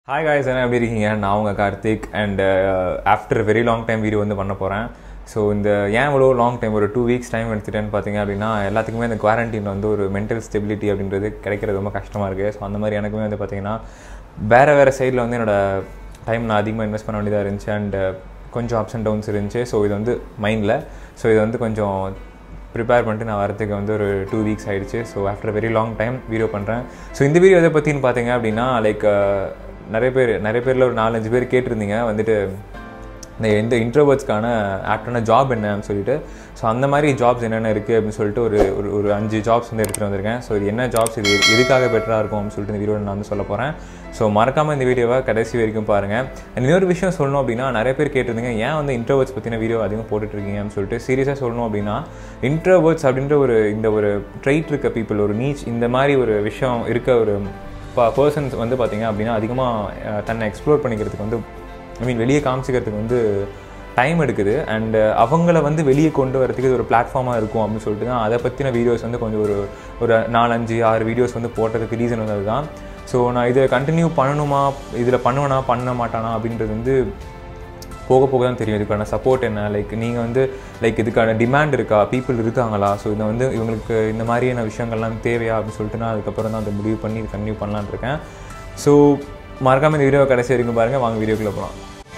hi guys என்ன எப்படி இருக்கீங்க நான் உங்கள் Karthik and after very long time video வந்து பண்ண போகிறேன் ஸோ இந்த ஏன் இவ்வளோ லாங் டைம் ஒரு டூ வீக்ஸ் டைம் எடுத்துட்டேன்னு பார்த்தீங்க அப்படின்னா எல்லாத்துக்குமே இந்த குவாரண்டைனில் வந்து ஒரு மென்டல் ஸ்டெபிலிட்டி அப்படின்றது கிடைக்கிறது ரொம்ப கஷ்டமாக இருக்குது ஸோ அந்த மாதிரி எனக்குமே வந்து பார்த்தீங்கன்னா வேறு வேறு சைடில் வந்து என்னோடய டைம் நான் அதிகமாக இன்வெஸ்ட் பண்ண வேண்டியதாக இருந்துச்சு அண்ட் கொஞ்சம் அப்ஸ் அண்ட் டவுன்ஸ் இருந்துச்சு ஸோ இது வந்து மைண்டில் ஸோ இது வந்து கொஞ்சம் ப்ரிப்பேர் பண்ணிட்டு நான் வரதுக்கு வந்து ஒரு டூ வீக்ஸ் ஆகிடுச்சு so after very long time video பண்ணுறேன் ஸோ இந்த வீடியோ எதை பற்றின்னு பார்த்தீங்க அப்படின்னா லைக் நிறைய பேர் நிறைய பேரில் ஒரு நாலஞ்சு பேர் கேட்டிருந்தீங்க வந்துட்டு இந்த இந்த இன்ட்ரோவர்ட்ஸ்க்கான ஆப்டான ஜாப் என்னன்னு சொல்லிட்டு ஸோ அந்த மாதிரி ஜாப்ஸ் என்னென்ன இருக்குது அப்படின்னு சொல்லிட்டு ஒரு ஒரு ஒரு அஞ்சு ஜாப்ஸ் வந்து எடுத்துகிட்டு வந்திருக்கேன் ஸோ இது என்ன ஜாப்ஸ் இது எதுக்காக பெட்டராக இருக்கும் அப்படின்னு சொல்லிட்டு இந்த வீடியோவில் நான் வந்து சொல்ல போகிறேன் ஸோ மறக்காமல் இந்த வீடியோவை கடைசி வரைக்கும் பாருங்கள் இன்னொரு விஷயம் சொல்லணும் அப்படின்னா நிறைய பேர் கேட்டிருந்தீங்க ஏன் வந்து இன்ட்ரோவர்ட்ஸ் பற்றின வீடியோ அதிகம் போட்டுட்ருக்கீங்க அப்படின்னு சொல்லிட்டு சீரியஸாக சொல்லணும் அப்படின்னா இன்ட்ரோவர்ட்ஸ் அப்படின்ற ஒரு இந்த ஒரு ட்ரைட் இருக்க பீப்புள் ஒரு நீச் இந்த மாதிரி ஒரு விஷயம் இருக்க ஒரு பர்சன்ஸ் வந்து பார்த்திங்க அப்படின்னா அதிகமாக தன்னை எக்ஸ்ப்ளோர் பண்ணிக்கிறதுக்கு வந்து ஐ மீன் வெளியே காமிச்சிக்கிறதுக்கு வந்து டைம் எடுக்குது அண்ட் அவங்கள வந்து வெளியே கொண்டு வரதுக்கு இது ஒரு பிளாட்ஃபார்மாக இருக்கும் அப்படின்னு சொல்லிட்டு தான் அதை பற்றின வீடியோஸ் வந்து கொஞ்சம் ஒரு ஒரு நாலஞ்சு ஆறு வீடியோஸ் வந்து போட்டதுக்கு ரீசன் வந்து அதுதான் ஸோ நான் இதை கண்டினியூ பண்ணணுமா இதில் பண்ணுவேனா பண்ண மாட்டானா அப்படின்றது வந்து போக போக தான் தெரியும் இதுக்கான சப்போர்ட் என்ன லைக் நீங்கள் வந்து லைக் இதுக்கான டிமாண்ட் இருக்கா பீப்புள் இருக்காங்களா ஸோ இதை வந்து இவங்களுக்கு இந்த மாதிரியான விஷயங்கள்லாம் தேவையா அப்படின்னு சொல்லிட்டு நான் அதுக்கப்புறம் தான் அதை முடிவு பண்ணி இது கண்டினியூ பண்ணலான்னு இருக்கேன் ஸோ மறக்காமல் இந்த வீடியோ கடைசி வரைக்கும் பாருங்கள் வாங்க வீடியோக்குள்ளே போகலாம்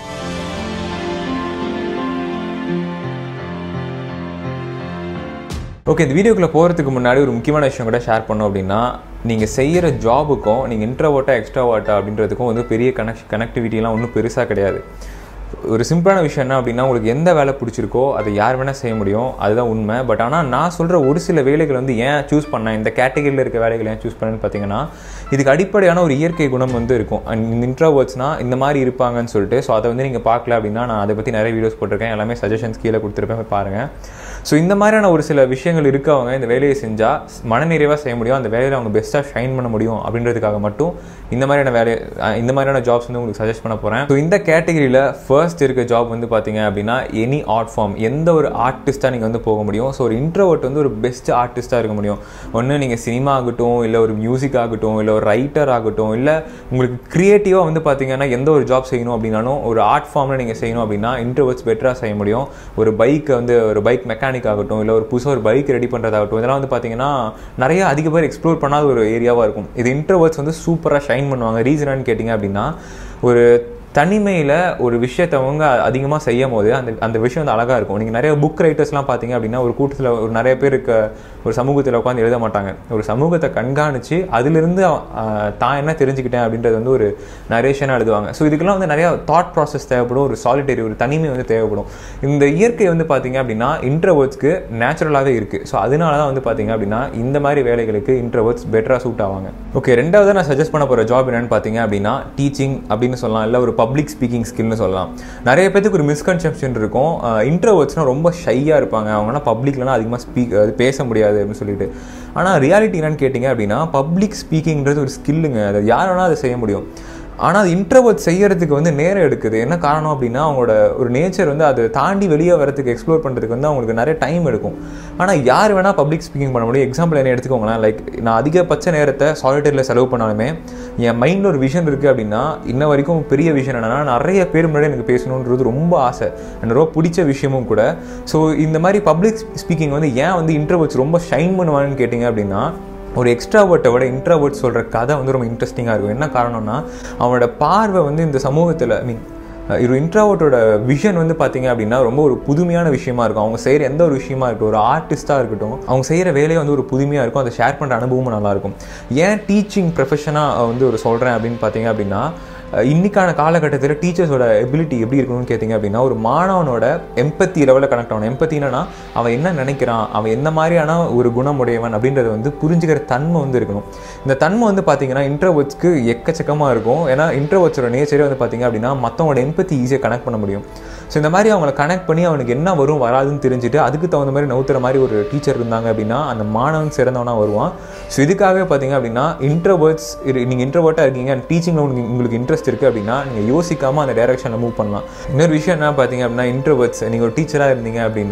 ஓகே இந்த வீடியோக்குள்ளே போகிறதுக்கு முன்னாடி ஒரு முக்கியமான விஷயம் கூட ஷேர் பண்ணோம் அப்படின்னா நீங்கள் செய்கிற ஜாபுக்கும் நீங்கள் இன்ட்ரவோட்டா எக்ஸ்ட்ராவாட்டா அப்படின்றதுக்கும் வந்து பெரிய கனெக்ட் கனெக்டிவிட்டிலாம் ஒன்றும் பெருசாக கிடையாது ஒரு சிம்பிளான விஷயம் என்ன அப்படின்னா உங்களுக்கு எந்த வேலை பிடிச்சிருக்கோ அதை யார் வேணால் செய்ய முடியும் அதுதான் உண்மை பட் ஆனால் நான் சொல்கிற ஒரு சில வேலைகள் வந்து ஏன் சூஸ் பண்ணேன் இந்த கேட்டகரியில் இருக்க வேலைகள் ஏன் சூஸ் பண்ணேன்னு பார்த்தீங்கன்னா இதுக்கு அடிப்படையான ஒரு இயற்கை குணம் வந்து இருக்கும் அண்ட் இன்ட்ரோவர்ட்ஸ்னால் இந்த மாதிரி இருப்பாங்கன்னு சொல்லிட்டு ஸோ அதை வந்து நீங்கள் பார்க்கல அப்படின்னா நான் அதை பற்றி நிறைய வீடியோஸ் போட்டிருக்கேன் எல்லாமே சஜஷன்ஸ் கீழே கொடுத்துருப்பேன் பாருங்கள் ஸோ இந்த மாதிரியான ஒரு சில விஷயங்கள் இருக்கவங்க இந்த வேலையை செஞ்சால் மனநிறைவாக செய்ய முடியும் அந்த வேலையில் அவங்க பெஸ்ட்டாக ஷைன் பண்ண முடியும் அப்படின்றதுக்காக மட்டும் இந்த மாதிரியான வேலை இந்த மாதிரியான ஜாப்ஸ் வந்து உங்களுக்கு சஜஸ்ட் பண்ண போகிறேன் ஸோ இந்த கேட்டகரியில் ஃபர்ஸ்ட் இருக்க ஜாப் வந்து பார்த்தீங்க அப்படின்னா எனி ஆர்ட் ஃபார்ம் எந்த ஒரு ஆர்டிஸ்ட்டாக நீங்கள் வந்து போக முடியும் ஸோ ஒரு இன்ட்ரோவர்ட் வந்து ஒரு பெஸ்ட் ஆர்டிஸ்ட்டாக இருக்க முடியும் ஒன்று நீங்கள் சினிமா ஆகட்டும் இல்லை ஒரு மியூசிக் ஆகட்டும் இல்லை ஒரு ரைட்டர் ஆகட்டும் இல்லை உங்களுக்கு க்ரியேட்டிவாக வந்து பார்த்தீங்கன்னா எந்த ஒரு ஜாப் செய்யணும் அப்படின்னாலும் ஒரு ஆர்ட் ஃபார்மில் நீங்கள் செய்யணும் அப்படின்னா இன்ட்ரோவர்ட்ஸ் பெட்டராக செய்ய முடியும் ஒரு பைக்கை வந்து ஒரு பைக் மெக்கானிக் ஆகட்டும் இல்லை ஒரு புதுசாக ஒரு பைக் ரெடி பண்ணுறதாகட்டும் இதெல்லாம் வந்து பார்த்தீங்கன்னா நிறைய அதிக பேர் எக்ஸ்ப்ளோர் பண்ணாத ஒரு ஏரியாவாக இருக்கும் இது இன்ட்ரோவர்ட்ஸ் வந்து சூப்பராக ஷைன் பண்ணுவாங்க ரீசனான்னு கேட்டிங்க அப்படின்னா ஒரு தனிமையில் ஒரு விஷயத்தை அவங்க அதிகமாக செய்யும் போது அந்த அந்த விஷயம் வந்து அழகாக இருக்கும் நீங்கள் நிறைய புக் ரைட்டர்ஸ்லாம் பார்த்தீங்க அப்படின்னா ஒரு கூட்டத்தில் ஒரு நிறைய பேர் இருக்க ஒரு சமூகத்தில் உட்காந்து எழுத மாட்டாங்க ஒரு சமூகத்தை கண்காணித்து அதிலிருந்து தான் என்ன தெரிஞ்சுக்கிட்டேன் அப்படின்றது வந்து ஒரு நரேஷனாக எழுதுவாங்க ஸோ இதுக்கெல்லாம் வந்து நிறையா தாட் ப்ராசஸ் தேவைப்படும் ஒரு சாலிட்டரி ஒரு தனிமை வந்து தேவைப்படும் இந்த இயற்கை வந்து பார்த்தீங்க அப்படின்னா இன்ட்ரவர்ட்ஸ்க்கு நேச்சுரலாகவே இருக்குது ஸோ அதனால தான் வந்து பார்த்தீங்க அப்படின்னா இந்த மாதிரி வேலைகளுக்கு இன்ட்ரவர்ட்ஸ் பெட்டராக சூட் ஆவாங்க ஓகே ரெண்டாவது நான் சஜஸ்ட் பண்ண போகிற ஜாப் என்னன்னு பார்த்தீங்க அப்படின்னா டீச்சிங் அப்படின்னு சொல்லலாம் இல்லை ஒரு பப்ளிக் ஸ்பீக்கிங் ஸ்கில்னு சொல்லலாம் நிறைய பேத்துக்கு ஒரு மிஸ்கன்செப்ஷன் இருக்கும் இன்ட்ரோவர்ட்ஸ்னால் ரொம்ப ஷையாக இருப்பாங்க அவங்கன்னா பப்ளிக்லலாம் அதிகமாக ஸ்பீக் அது பேச முடியாது அப்படின்னு சொல்லிட்டு ஆனால் ரியாலிட்டி என்னன்னு கேட்டிங்க அப்படின்னா பப்ளிக் ஸ்பீக்கிங்கிறது ஒரு ஸ்கில்லுங்க அதை யார் வேணால் அதை செய்ய முடியும் ஆனால் அது இன்ட்ரவர்ட் செய்யறதுக்கு வந்து நேரம் எடுக்குது என்ன காரணம் அப்படின்னா அவங்களோட ஒரு நேச்சர் வந்து அதை தாண்டி வெளியே வரதுக்கு எக்ஸ்ப்ளோர் பண்ணுறதுக்கு வந்து அவங்களுக்கு நிறைய டைம் எடுக்கும் ஆனால் யார் வேணால் பப்ளிக் ஸ்பீக்கிங் பண்ண முடியும் எக்ஸாம்பிள் என்ன எடுத்துக்கோங்களேன் லைக் நான் அதிகபட்ச நேரத்தை சாலிட்டரியில் செலவு பண்ணாலுமே என் மைண்டில் ஒரு விஷன் இருக்குது அப்படின்னா இன்ன வரைக்கும் பெரிய விஷயம் என்னென்னா நிறைய பேர் முன்னாடி எனக்கு பேசணுன்றது ரொம்ப ஆசை எனக்கு ரொம்ப பிடிச்ச விஷயமும் கூட ஸோ இந்த மாதிரி பப்ளிக் ஸ்பீக்கிங் வந்து ஏன் வந்து இன்ட்ரவர்ட்ஸ் ரொம்ப ஷைன் பண்ணுவான்னு கேட்டிங்க அப்படின்னா ஒரு எக்ஸ்ட்ராவர்ட்டை விட இன்ட்ராவர்ட் சொல்கிற கதை வந்து ரொம்ப இன்ட்ரெஸ்டிங்காக இருக்கும் என்ன காரணம்னா அவனோட பார்வை வந்து இந்த சமூகத்தில் ஐ மீன் ஒரு இன்ட்ராவர்ட்டோட விஷன் வந்து பார்த்தீங்க அப்படின்னா ரொம்ப ஒரு புதுமையான விஷயமா இருக்கும் அவங்க செய்கிற எந்த ஒரு விஷயமா இருக்கட்டும் ஒரு ஆர்டிஸ்ட்டாக இருக்கட்டும் அவங்க செய்கிற வேலையை வந்து ஒரு புதுமையாக இருக்கும் அதை ஷேர் பண்ணுற அனுபவமும் நல்லாயிருக்கும் ஏன் டீச்சிங் ப்ரொஃபஷனாக வந்து ஒரு சொல்கிறேன் அப்படின்னு பார்த்தீங்க அப்படின்னா இன்னைக்கான காலகட்டத்தில் டீச்சர்ஸோட எபிலிட்டி எப்படி இருக்கணும்னு கேட்டிங்க அப்படின்னா ஒரு மாணவனோட எம்பத்தி லெவலில் கனெக்ட் ஆகணும் எம்பத்தினா அவன் என்ன நினைக்கிறான் அவன் எந்த மாதிரியான ஒரு குணமுடையவன் அப்படின்றத வந்து புரிஞ்சுக்கிற தன்மை வந்து இருக்கணும் இந்த தன்மை வந்து பார்த்தீங்கன்னா இன்ட்ரோவர்ட்ஸ்க்கு எக்கச்சக்கமாக இருக்கும் ஏன்னா இன்ட்ரோவர்ட்ஸோட நேச்சரே வந்து பார்த்தீங்க அப்படின்னா மற்றவங்களோட எம்பத்தி ஈஸியாக கனெக்ட் பண்ண முடியும் ஸோ இந்த மாதிரி அவங்கள கனெக்ட் பண்ணி அவனுக்கு என்ன வரும் வராதுன்னு தெரிஞ்சுட்டு அதுக்கு தகுந்த மாதிரி நவுத்துற மாதிரி ஒரு டீச்சர் இருந்தாங்க அப்படின்னா அந்த மாணவன் சிறந்தவனாக வருவான் ஸோ இதுக்காகவே பார்த்தீங்க அப்படின்னா இன்ட்ரோவர்ட்ஸ் நீங்கள் இன்ட்ரோவர்ட்டாக இருக்கீங்க அண்ட் டீச்சிங்கில் உங்களுக்கு உங்களுக்கு இன்ட்ரெஸ்ட் இருக்குது அப்படின்னா நீங்கள் யோசிக்காமல் அந்த டைரக்ஷனில் மூவ் பண்ணலாம் இன்னொரு விஷயம் என்ன பார்த்தீங்க அப்படின்னா இன்ட்ரோவர்ட்ஸ் நீங்கள் ஒரு டீச்சராக இருந்தீங்க அப்படின்னா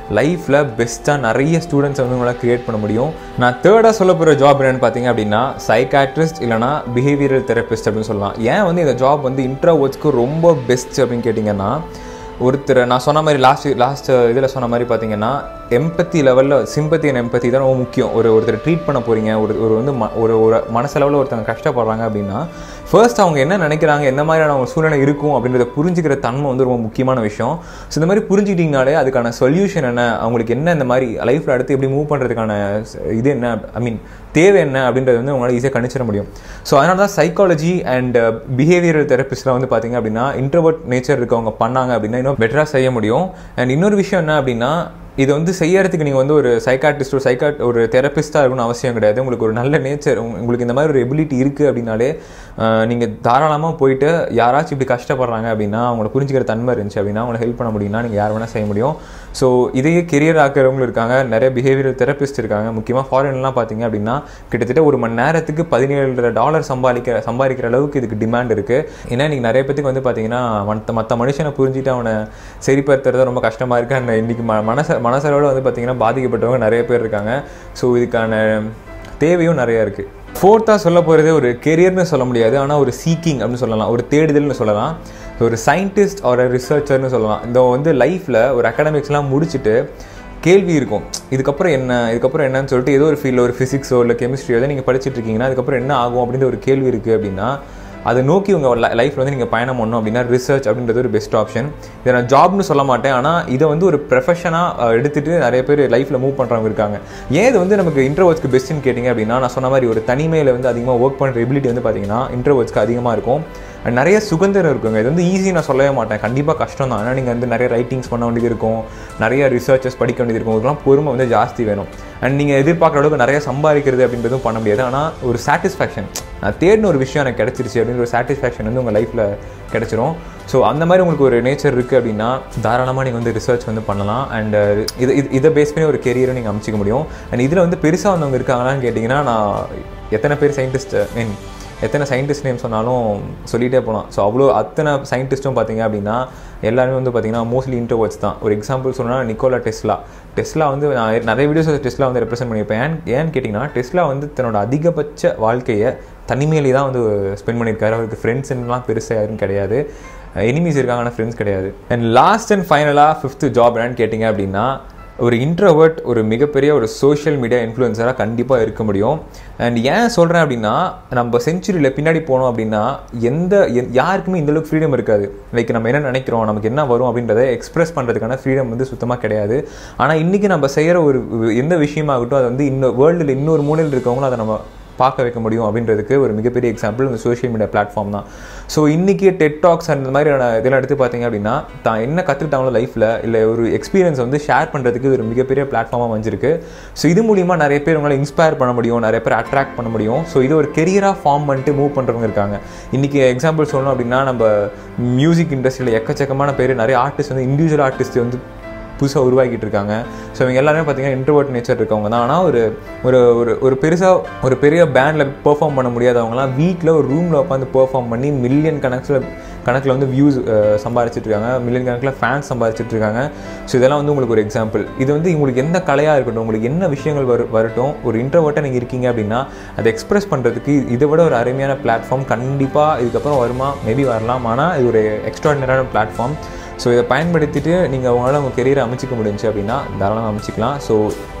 லைஃப்பில் பெஸ்ட்டாக நிறைய ஸ்டூடெண்ட்ஸை வந்து உங்களால் க்ரியேட் பண்ண முடியும் நான் தேர்டாக சொல்ல போகிற ஜாப் என்னென்னு பார்த்தீங்க அப்படின்னா சைக்காட்ரிஸ்ட் இல்லைனா பிஹேவியரல் தெரபிஸ்ட் அப்படின்னு சொல்லலாம் ஏன் வந்து இந்த ஜாப் வந்து இன்ட்ரோவர்ட்ஸ்க்கு ரொம்ப பெஸ்ட் அப்படின்னு கேட்டிங்கன்னா ஒருத்தர் நான் சொன்ன மாதிரி லாஸ்ட் லாஸ்ட் இதில் சொன்ன மாதிரி பார்த்தீங்கன்னா எம்பத்தி லெவலில் சிம்பத்தி அண்ட் எம்பத்தி தான் ரொம்ப முக்கியம் ஒரு ஒருத்தர் ட்ரீட் பண்ண போகிறீங்க ஒரு ஒரு வந்து ம ஒரு ஒரு மனசளவில் ஒருத்தவங்க கஷ்டப்படுறாங்க அப்படின்னா ஃபர்ஸ்ட் அவங்க என்ன நினைக்கிறாங்க எந்த மாதிரியான அவங்க சூழ்நிலை இருக்கும் அப்படின்றத புரிஞ்சுக்கிற தன்மை வந்து ரொம்ப முக்கியமான விஷயம் ஸோ இந்த மாதிரி புரிஞ்சுக்கிட்டிங்கனாலே அதுக்கான சொல்யூஷன் என்ன அவங்களுக்கு என்ன இந்த மாதிரி லைஃப்பில் அடுத்து எப்படி மூவ் பண்ணுறதுக்கான இது என்ன ஐ மீன் தேவை என்ன அப்படின்றது வந்து உங்களால் ஈஸியாக கணிச்சிட முடியும் ஸோ அதனால தான் சைக்காலஜி அண்ட் பிஹேவியரல் தெரபிஸ்ட்லாம் வந்து பார்த்தீங்க அப்படின்னா இன்ட்ரவர்ட் நேச்சர் இருக்கவங்க பண்ணாங்க அப்படின்னா இன்னும் பெட்டராக செய்ய முடியும் அண்ட் இன்னொரு விஷயம் என்ன அப்படின்னா இது வந்து செய்யறதுக்கு நீங்கள் வந்து ஒரு சைக்காட்ரிஸ்ட் ஒரு சைக்காட் ஒரு தெரபிஸ்ட்டாக இருக்கணும்னு அவசியம் கிடையாது உங்களுக்கு ஒரு நல்ல நேச்சர் உங்களுக்கு இந்த மாதிரி ஒரு எபிலிட்டி இருக்குது அப்படின்னாலே நீங்கள் தாராளமாக போயிட்டு யாராச்சும் இப்படி கஷ்டப்படுறாங்க அப்படின்னா அவங்கள புரிஞ்சுக்கிற தன்மை இருந்துச்சு அப்படின்னா அவங்களை ஹெல்ப் பண்ண முடியும்னா நீங்கள் யார் வேணால் செய்ய முடியும் ஸோ இதையே கெரியர் ஆக்கிறவங்களும் இருக்காங்க நிறைய பிஹேவியரல் தெரபிஸ்ட் இருக்காங்க முக்கியமாக ஃபாரின்லாம் பார்த்தீங்க அப்படின்னா கிட்டத்தட்ட ஒரு மணி நேரத்துக்கு பதினேழு டாலர் சம்பாதிக்கிற சம்பாதிக்கிற அளவுக்கு இதுக்கு டிமாண்ட் இருக்குது ஏன்னா இன்றைக்கி நிறைய பேத்துக்கு வந்து பார்த்தீங்கன்னா மற்ற மற்ற மனுஷனை புரிஞ்சுட்டு அவனை சரிப்படுத்துறது ரொம்ப கஷ்டமாக இருக்குது அண்ட் இன்றைக்கி ம மனச மனசளவில் வந்து பார்த்திங்கன்னா பாதிக்கப்பட்டவங்க நிறைய பேர் இருக்காங்க ஸோ இதுக்கான தேவையும் நிறையா இருக்குது ஃபோர்த்தாக சொல்ல போகிறது ஒரு கெரியர்னு சொல்ல முடியாது ஆனால் ஒரு சீக்கிங் அப்படின்னு சொல்லலாம் ஒரு தேடுதல்னு சொல்லலாம் ஒரு சயின்டிஸ்ட் ஒரு ரிசர்ச்சர்னு சொல்லலாம் இந்த வந்து லைஃப்பில் ஒரு அகாடமிக்ஸ்லாம் முடிச்சுட்டு கேள்வி இருக்கும் இதுக்கப்புறம் என்ன இதுக்கப்புறம் என்னன்னு சொல்லிட்டு ஏதோ ஒரு ஃபீல்டில் ஒரு ஃபிசிக்ஸோ இல்லை கெமிஸ்ட்ரியோ நீங்கள் படிச்சுட்டு இருக்கீங்கன்னா அதுக்கப்புறம் என்ன ஆகும் அப்படின்ற ஒரு கேள்வி இருக்குது அப்படின்னா அதை நோக்கி உங்கள் லைஃப்பில் வந்து நீங்கள் பயணம் பண்ணணும் அப்படின்னா ரிசர்ச் அப்படின்றது ஒரு பெஸ்ட் ஆப்ஷன் இதை நான் ஜாப்னு சொல்ல மாட்டேன் ஆனால் இதை வந்து ஒரு ப்ரொஃபஷனாக எடுத்துகிட்டு நிறைய பேர் லைஃப்பில் மூவ் பண்ணுறவங்க இருக்காங்க ஏன் இது வந்து நமக்கு இன்ட்ரோவர்ஸ்க்கு பெஸ்ட்டுன்னு கேட்டிங்க அப்படின்னா நான் சொன்ன மாதிரி ஒரு தனிமையில் வந்து அதிகமாக ஒர்க் பண்ணுற எபிலிட்டி வந்து பார்த்தீங்கன்னா இன்ட்ரோவர்ஸ்க்கு அதிகமாக இருக்கும் நிறைய சுதந்திரம் இருக்குங்க இது வந்து ஈஸி நான் சொல்லவே மாட்டேன் கண்டிப்பாக கஷ்டம் தான் ஆனால் நீங்கள் வந்து நிறைய ரைட்டிங்ஸ் பண்ண வேண்டியது இருக்கும் நிறைய ரிசர்ச்சஸ் படிக்க வேண்டியது இருக்கும் இதெல்லாம் பொறுமை வந்து ஜாஸ்தி வேணும் அண்ட் நீங்கள் எதிர்பார்க்குற அளவுக்கு நிறைய சம்பாதிக்கிறது அப்படின்றதும் பண்ண முடியாது ஆனால் ஒரு சாட்டிஸ்ஃபேக்ஷன் நான் தேடின ஒரு விஷயம் எனக்கு கிடச்சிருச்சு அப்படின்ற ஒரு சாட்டிஸ்ஃபேக்ஷன் வந்து உங்கள் லைஃப்பில் கிடச்சிரும் ஸோ அந்த மாதிரி உங்களுக்கு ஒரு நேச்சர் இருக்குது அப்படின்னா தாராளமாக நீங்கள் வந்து ரிசர்ச் வந்து பண்ணலாம் அண்ட் இது இது இதை பேஸ் பண்ணி ஒரு கெரியரை நீங்கள் அமைச்சிக்க முடியும் அண்ட் இதில் வந்து பெருசாக வந்தவங்க இருக்காங்களான்னு கேட்டிங்கன்னா நான் எத்தனை பேர் சயின்டிஸ்ட் மீன் எத்தனை சயின்டிஸ்ட் நேம் சொன்னாலும் சொல்லிகிட்டே போகலாம் ஸோ அவ்வளோ அத்தனை சயின்டிஸ்ட்டும் பார்த்தீங்க அப்படின்னா எல்லாருமே வந்து பார்த்தீங்கன்னா மோஸ்ட்லி இன்ட்ரோவர்ட்ஸ் தான் ஒரு எக்ஸாம்பிள் சொன்னால் நிக்கோலா டெஸ்லா டெஸ்லா வந்து நான் நிறைய வீடியோஸ் டெஸ்லா வந்து ரெப்ரசென்ட் பண்ணியிருப்பேன் ஏன் ஏன்னு கேட்டிங்கன்னா டெஸ்லா வந்து தன்னோட அதிகபட்ச வாழ்க்கையை தனிமையிலே தான் வந்து ஸ்பெண்ட் பண்ணியிருக்காரு அவருக்கு ஃப்ரெண்ட்ஸ்லாம் பெருசாக யாரும் கிடையாது எனிமீஸ் இருக்காங்க ஆனால் ஃப்ரெண்ட்ஸ் கிடையாது அண்ட் லாஸ்ட் அண்ட் ஃபைனலாக ஃபிஃப்த்து ஜாப் என்னன்னு கேட்டிங்க அப்படின்னா ஒரு இன்ட்ரவர்ட் ஒரு மிகப்பெரிய ஒரு சோஷியல் மீடியா இன்ஃப்ளூயன்சராக கண்டிப்பாக இருக்க முடியும் அண்ட் ஏன் சொல்கிறேன் அப்படின்னா நம்ம செஞ்சுரியில் பின்னாடி போனோம் அப்படின்னா எந்த யாருக்குமே இந்தளவுக்கு ஃப்ரீடம் இருக்காது லைக் நம்ம என்ன நினைக்கிறோம் நமக்கு என்ன வரும் அப்படின்றத எக்ஸ்பிரஸ் பண்ணுறதுக்கான ஃப்ரீடம் வந்து சுத்தமாக கிடையாது ஆனால் இன்றைக்கி நம்ம செய்கிற ஒரு எந்த விஷயமாகட்டும் அது வந்து இன்னொரு வேர்ல்டில் இன்னொரு மூலையில் இருக்கவங்களும் அதை நம்ம பார்க்க வைக்க முடியும் அப்படின்றதுக்கு ஒரு மிகப்பெரிய எக்ஸாம்பிள் இந்த சோஷியல் மீடியா பிளாட்ஃபார்ம் தான் ஸோ இன்றைக்கி டெட் டாக்ஸ் அந்த மாதிரியான இதெல்லாம் எடுத்து பார்த்தீங்க அப்படின்னா தான் என்ன கற்றுக்கிட்டாங்களோ லைஃப்பில் இல்லை ஒரு எக்ஸ்பீரியன்ஸ் வந்து ஷேர் பண்ணுறதுக்கு ஒரு மிகப்பெரிய பிளாட்ஃபார்மாக வந்துருக்கு ஸோ இது மூலிமா நிறைய பேர் உங்களால் இன்ஸ்பயர் பண்ண முடியும் நிறைய பேர் அட்ராக்ட் பண்ண முடியும் ஸோ இது ஒரு கெரியராக ஃபார்ம் பண்ணிட்டு மூவ் பண்ணுறவங்க இருக்காங்க இன்றைக்கி எக்ஸாம்பிள் சொல்லணும் அப்படின்னா நம்ம மியூசிக் இண்டஸ்ட்ரியில் எக்கச்சக்கமான பேர் நிறைய ஆர்டிஸ்ட் வந்து இண்டிவிஜுவல் ஆர்டிஸ்ட் வந்து புதுசாக உருவாக்கிட்டு இருக்காங்க ஸோ இவங்க எல்லாருமே பார்த்தீங்கன்னா இன்ட்ரோவர்ட் நேச்சர் இருக்கவங்க தான் ஆனால் ஒரு ஒரு ஒரு ஒரு பெருசாக ஒரு பெரிய பேண்டில் பெர்ஃபார்ம் பண்ண முடியாதவங்கலாம் வீட்டில் ஒரு ரூமில் உட்காந்து பெர்ஃபார்ம் பண்ணி மில்லியன் கணக்கில் கணக்கில் வந்து வியூஸ் சம்பாரிச்சிட்டு இருக்காங்க மில்லியன் கணக்கில் ஃபேன்ஸ் சம்பாரிச்சிட்டு இருக்காங்க ஸோ இதெல்லாம் வந்து உங்களுக்கு ஒரு எக்ஸாம்பிள் இது வந்து உங்களுக்கு எந்த கலையாக இருக்கட்டும் உங்களுக்கு என்ன விஷயங்கள் வரு வரட்டும் ஒரு இன்ட்ரோவர்ட்டாக நீங்கள் இருக்கீங்க அப்படின்னா அதை எக்ஸ்பிரஸ் பண்ணுறதுக்கு இதை விட ஒரு அருமையான பிளாட்ஃபார்ம் கண்டிப்பாக இதுக்கப்புறம் வருமா மேபி வரலாம் ஆனால் இது ஒரு எக்ஸ்ட்ராடினரான பிளாட்ஃபார்ம் ஸோ இதை பயன்படுத்திட்டு நீங்கள் அவங்களால உங்கள் கெரியரை அமைச்சிக்க முடிஞ்சு அப்படின்னா தாராளமாக அமைச்சிக்கலாம் ஸோ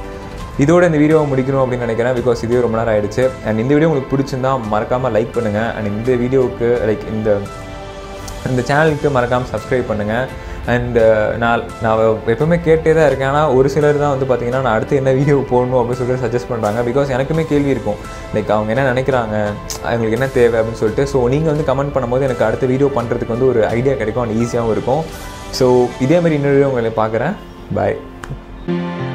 இதோட இந்த வீடியோவை முடிக்கணும் அப்படின்னு நினைக்கிறேன் பிகாஸ் இதே ரொம்ப நேரம் ஆயிடுச்சு அண்ட் இந்த வீடியோ உங்களுக்கு பிடிச்சிருந்தா மறக்காமல் லைக் பண்ணுங்கள் அண்ட் இந்த வீடியோவுக்கு லைக் இந்த இந்த சேனலுக்கு மறக்காமல் சப்ஸ்கிரைப் பண்ணுங்கள் அண்டு நான் நான் எப்பவுமே கேட்டே தான் இருக்கேன் ஆனால் ஒரு சிலர் தான் வந்து பார்த்தீங்கன்னா நான் அடுத்து என்ன வீடியோ போடணும் அப்படின்னு சொல்லிட்டு சஜஸ்ட் பண்ணுறாங்க பிகாஸ் எனக்குமே கேள்வி இருக்கும் லைக் அவங்க என்ன நினைக்கிறாங்க அவங்களுக்கு என்ன தேவை அப்படின்னு சொல்லிட்டு ஸோ நீங்கள் வந்து கமெண்ட் பண்ணும்போது எனக்கு அடுத்த வீடியோ பண்ணுறதுக்கு வந்து ஒரு ஐடியா கிடைக்கும் அண்ட் ஈஸியாகவும் இருக்கும் ஸோ இதே மாதிரி இன்னொரு வீடியோ உங்களை பார்க்குறேன் பாய்